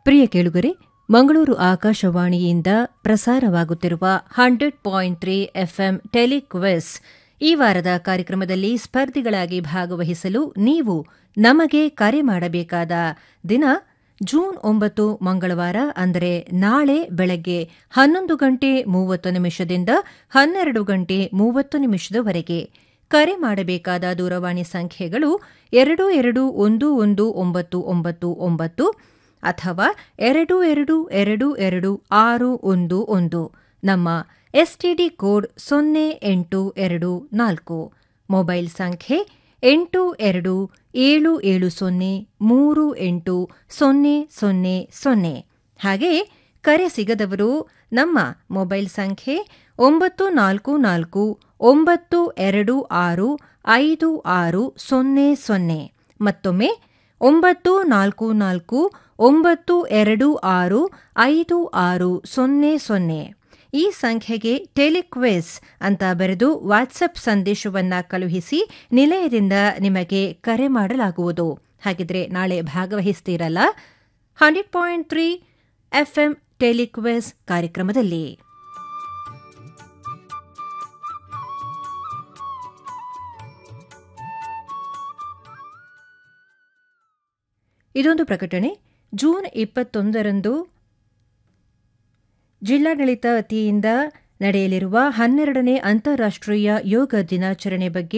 ಪ್ರಿಯ ಕೇಳುಗರೆ ಮಂಗಳೂರು ಆಕಾಶವಾಣಿಯಿಂದ ಪ್ರಸಾರವಾಗುತ್ತಿರುವ hundred point three FM telequiz ಈ ವಾರದ ಕಾರ್ಯಕ್ರಮದಲ್ಲಿ ಸ್ಪರ್ಧಿಗಳಾಗಿ ಭಾಗವಹಿಸಲು ನೀವು ನಮಗೆ ಕರೆ ಮಾಡಬೇಕಾದ ದಿನ ಜೂನ್ ಒಂಬತ್ತು ಮಂಗಳವಾರ ಅಂದರೆ ನಾಳೆ ಬೆಳಗ್ಗೆ ಹನ್ನೊಂದು ಗಂಟೆ ಮೂವತ್ತು ನಿಮಿಷದಿಂದ ಹನ್ನೆರಡು ಗಂಟೆ ಮೂವತ್ತು ನಿಮಿಷದವರೆಗೆ ಕರೆ ಮಾಡಬೇಕಾದ ದೂರವಾಣಿ ಸಂಖ್ಯೆಗಳು ಎರಡು ಎರಡು ಒಂದು ಒಂದು ಒಂಬತ್ತು ಒಂಬತ್ತು ಒಂಬತ್ತು ಅಥವಾ ಎರಡು ಎರಡು ಎರಡು ಎರಡು ಆರು ಒಂದು ಒಂದು ನಮ್ಮ ಎಸ್ಟಿಡಿ ಕೋಡ್ ಸೊನ್ನೆ ಎಂಟು ಎರಡು ನಾಲ್ಕು ಮೊಬೈಲ್ ಸಂಖ್ಯೆ ಎಂಟು ಎರಡು ಏಳು ಏಳು ಸೊನ್ನೆ ಮೂರು ಎಂಟು ಸೊನ್ನೆ ಸೊನ್ನೆ ಸೊನ್ನೆ ಹಾಗೆಯೇ ಕರೆ ಸಿಗದವರು ನಮ್ಮ ಮೊಬೈಲ್ ಸಂಖ್ಯೆ ಒಂಬತ್ತು ನಾಲ್ಕು ನಾಲ್ಕು ಒಂಬತ್ತು ಎರಡು ಆರು ಐದು ಆರು ಸೊನ್ನೆ ಸೊನ್ನೆ ಮತ್ತೊಮ್ಮೆ ಒಂಬತ್ತು ನಾಲ್ಕು ನಾಲ್ಕು ಒಂಬತ್ತು ಎರಡು ಆರು ಐದು ಆರು ಸೊನ್ನೆ ಸೊನ್ನೆ ಈ ಸಂಖ್ಯೆಗೆ ಟೆಲಿಕ್ವೆಸ್ ಅಂತ ಬರೆದು ವಾಟ್ಸಪ್ ಸಂದೇಶವನ್ನ ಕಳುಹಿಸಿ ನಿಲಯದಿಂದ ನಿಮಗೆ ಕರೆ ಮಾಡಲಾಗುವುದು ಹಾಗಿದ್ರೆ ನಾಳೆ ಭಾಗವಹಿಸ್ತೀರಲ್ಲ hundred point three FM telequiz ಕಾರ್ಯಕ್ರಮದಲ್ಲಿ ಇದೊಂದು ಪ್ರಕಟಣೆ ಜೂನ್ ಇಪ್ಪತ್ತೊಂದರಂದು ಜಿಲ್ಲಾಡಳಿತ ವತಿಯಿಂದ ನಡೆಯಲಿರುವ ಹನ್ನೆರಡನೇ ಅಂತಾರಾಷ್ಟ್ರೀಯ ಯೋಗ ದಿನಾಚರಣೆ ಬಗ್ಗೆ